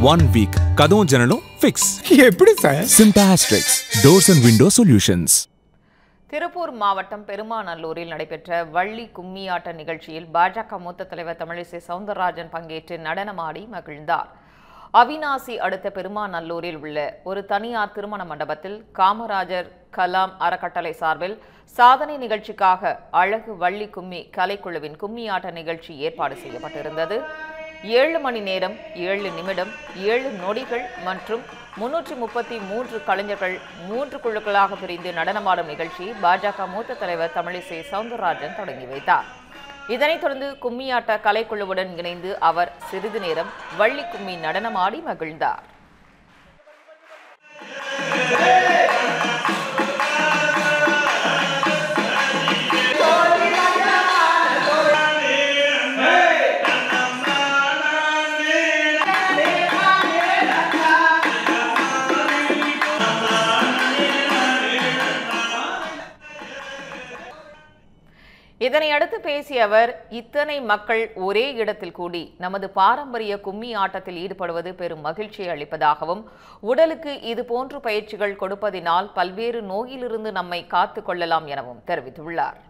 one week கதவும் ஜன்னலும் fix எப்படி சார் சிம்டாஸ்ட்ரிக்ஸ் doors and window solutions Tiruppur மாவட்டம் பெருமாநல்லூரில் நடைபெற்ற வள்ளி கும்மியாட்ட நிகழ்ச்சியில் பாஜக மூத்த தலைவர் தமிழிசை சவுந்தரராஜன் பங்கேற்று நடனமாடி மகிழ்ந்தார் அவினாசி அடுத்த பெருமாநல்லூரில் உள்ள ஒரு தனியார் திருமண மண்டபத்தில் காமராஜர் கலாம் அறக்கட்டளை சார்பில் சாதனை நிகழ்ச்சிக்காக அழகு வள்ளி கும்மி கலைக்குழுவின் கும்மியாட்ட நிகழ்ச்சி ஏற்பாடு செய்யப்பட்டிருந்தது ஏழு மணி நேரம் ஏழு நிமிடம் ஏழு நொடிகள் மற்றும் முன்னூற்றி முப்பத்தி மூன்று கலைஞர்கள் மூன்று குழுக்களாக பிரிந்து நடனமாடும் நிகழ்ச்சி பாஜக மூத்த தலைவர் தமிழிசை சவுந்தரராஜன் தொடங்கி வைத்தார் இதனைத் தொடர்ந்து கும்மியாட்ட கலைக்குழுவுடன் இணைந்து அவர் சிறிது நேரம் வள்ளி கும்மி நடனமாடி மகிழ்ந்தார் இதனை அடுத்து பேசிய அவர் இத்தனை மக்கள் ஒரே இடத்தில் கூடி நமது பாரம்பரிய கும்மி ஆட்டத்தில் ஈடுபடுவது பெரும் மகிழ்ச்சியை அளிப்பதாகவும் உடலுக்கு இது போன்ற பயிற்சிகள் கொடுப்பதினால் பல்வேறு நோயிலிருந்து நம்மை காத்துக் கொள்ளலாம் எனவும் தெரிவித்துள்ளார்